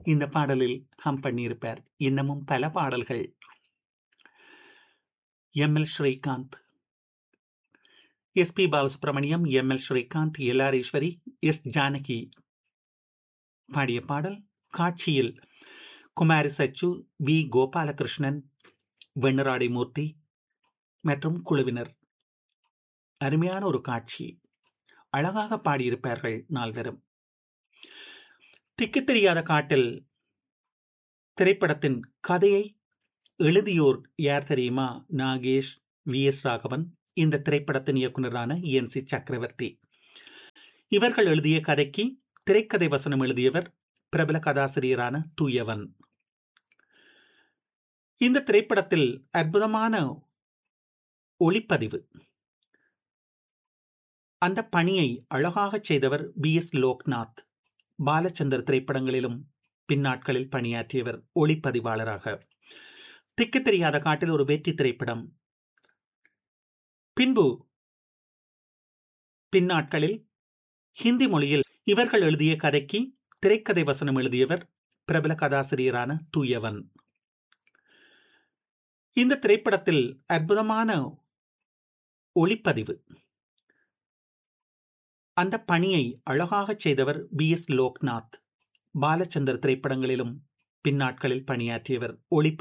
இந்த பாடலில் ஹம் பண்ணியிருப்பார் இன்னமும் பல பாடல்கள் M L Srikanth S P Balasubrahmanyam M L Srikanth L R Eswari S Janaki பாடிய பாடல் காட்சியில் குமாரி சச்சு வி கோபாலகிருஷ்ணன் வெண்ணராடி மூர்த்தி மற்றும் குழுவினர் அருமையான ஒரு காட்சி அழகாக பாடியிருப்பார்கள் நால்வரும் திக்கு தெரியாத காட்டில் திரைப்படத்தின் கதையை எழுதியோர் யார் தெரியுமா நாகேஷ் வி எஸ் ராகவன் இந்த திரைப்படத்தின் இயக்குநரான என் சி சக்கரவர்த்தி இவர்கள் எழுதிய கதைக்கு திரைக்கதை வசனம் எழுதியவர் பிரபல கதாசிரியரான தூயவன் இந்த திரைப்படத்தில் அற்புதமான ஒளிப்பதிவு அந்த பணியை அழகாக செய்தவர் பி எஸ் லோக்நாத் பாலச்சந்தர் திரைப்படங்களிலும் பின்னாட்களில் பணியாற்றியவர் ஒளிப்பதிவாளராக திக்கு தெரியாத காட்டில் ஒரு வெற்றி திரைப்படம் பின்பு பின்னாட்களில் ஹிந்தி மொழியில் இவர்கள் எழுதிய கதைக்கு திரைக்கதை வசனம் எழுதியவர் பிரபல கதாசிரியரான தூயவன் இந்த திரைப்படத்தில் அற்புதமான ஒளிப்பதிவு அந்த பணியை அழகாக செய்தவர் பி எஸ் லோக்நாத் பாலச்சந்தர் திரைப்படங்களிலும் பின்னாட்களில் பணியாற்றியவர் ஒளி